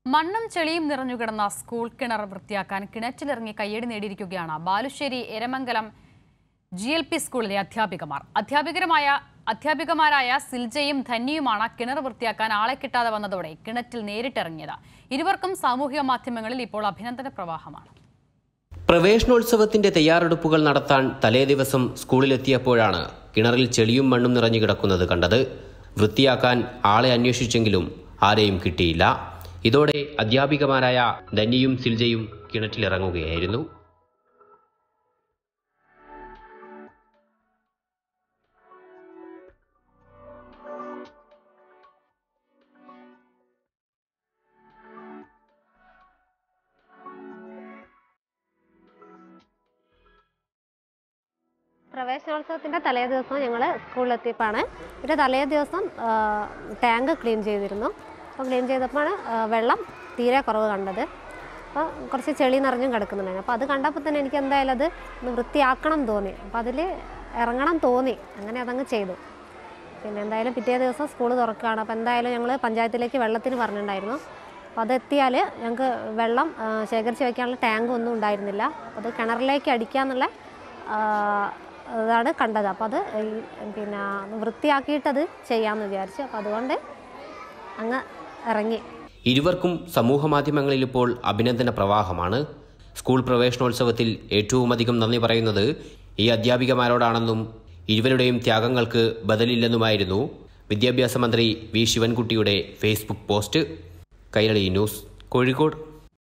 മണ്ണും ചെളിയും നിറഞ്ഞുകിടന്ന സ്കൂൾ കിണർ വൃത്തിയാക്കാൻ കിണറ്റിലിറങ്ങി കയ്യടി നേടിയിരിക്കുകയാണ് Balussery Eramangalam G L P സ്കൂളിലെ അധ്യാപികമാർ അധ്യാപികരുമായ അധ്യാപികമാരായ സിൽജയും ധന്യയുമാണ് കിണർ വൃത്തിയാക്കാൻ ആളെ കിട്ടാതെ വന്നതോടെ കിണറ്റിൽ നേരിട്ടിറങ്ങിയത് ഇരുവർക്കും സാമൂഹിക മാധ്യമങ്ങളിൽ ഇപ്പോൾ അഭിനന്ദന പ്രവാഹമാണ് പ്രവേശനോത്സവത്തിന്റെ തയ്യാറെടുപ്പുകൾ നടത്താൻ തലേദിവസം സ്കൂളിലെത്തിയപ്പോഴാണ് കിണറിൽ ചെളിയും മണ്ണും നിറഞ്ഞു കിടക്കുന്നത് കണ്ടത് വൃത്തിയാക്കാൻ ആളെ അന്വേഷിച്ചെങ്കിലും ആരെയും കിട്ടിയില്ല ഇതോടെ അധ്യാപികമാരായ ധന്യയും സിൽജയും കിണറ്റിലിറങ്ങുകയായിരുന്നു പ്രവേശനോത്സവത്തിൻ്റെ തലേ ദിവസം ഞങ്ങൾ സ്കൂളിലെത്തിയപ്പോഴാണ് പിന്നെ തലേ ദിവസം ആ, ടാങ്ക് ക്ലീൻ ചെയ്തിരുന്നു അപ്പോൾ ക്ലീൻ ചെയ്തപ്പോഴാണ് ആ, വെള്ളം തീരെ കുറവ് കണ്ടത് അപ്പോൾ കുറച്ച് ചെളി നിറഞ്ഞും കിടക്കുന്നുണ്ടായിരുന്നു അപ്പോൾ അത് കണ്ടപ്പോൾ തന്നെ എനിക്ക് എന്തായാലും അത് ഒന്ന് വൃത്തിയാക്കണം തോന്നി അപ്പോൾ അതിൽ ഇറങ്ങണം തോന്നി അങ്ങനെ അതങ്ങ് ചെയ്തു പിന്നെ എന്തായാലും പിറ്റേ ദിവസം സ്കൂൾ തുറക്കുകയാണ് അപ്പോൾ എന്തായാലും ഞങ്ങൾ പഞ്ചായത്തിലേക്ക് വെള്ളത്തിന് പറഞ്ഞിട്ടുണ്ടായിരുന്നു അപ്പോൾ അതെത്തിയാൽ ഞങ്ങൾക്ക് വെള്ളം ആ, ശേഖരിച്ച് വയ്ക്കാനുള്ള ടാങ്ക് ഒന്നും ഉണ്ടായിരുന്നില്ല അപ്പോൾ അത് കിണറിലേക്ക് അടിക്കാന്നുള്ള ആ, ഇതാണ് കണ്ടത് അപ്പോൾ അത് ഈ പിന്നെ വൃത്തിയാക്കിയിട്ടത് ചെയ്യാമെന്ന് വിചാരിച്ചു അപ്പോൾ അതുകൊണ്ട് അങ്ങ് ഇറങ്ങി ഇരുവർക്കും സമൂഹ മാധ്യമങ്ങളിൽ ഇപ്പോൾ അഭിനന്ദന പ്രവാഹമാണ് സ്കൂൾ പ്രവേശനോത്സവത്തിൽ ഏറ്റവുമധികം നന്ദി പറയുന്നത് ഈ അധ്യാപികമാരോടാണെന്നും ഇരുവരുടെയും ത്യാഗങ്ങൾക്ക് ബദലില്ലെന്നുമായിരുന്നു വിദ്യാഭ്യാസ മന്ത്രി വി ശിവൻകുട്ടിയുടെ Facebook post Kairali news Kozhikode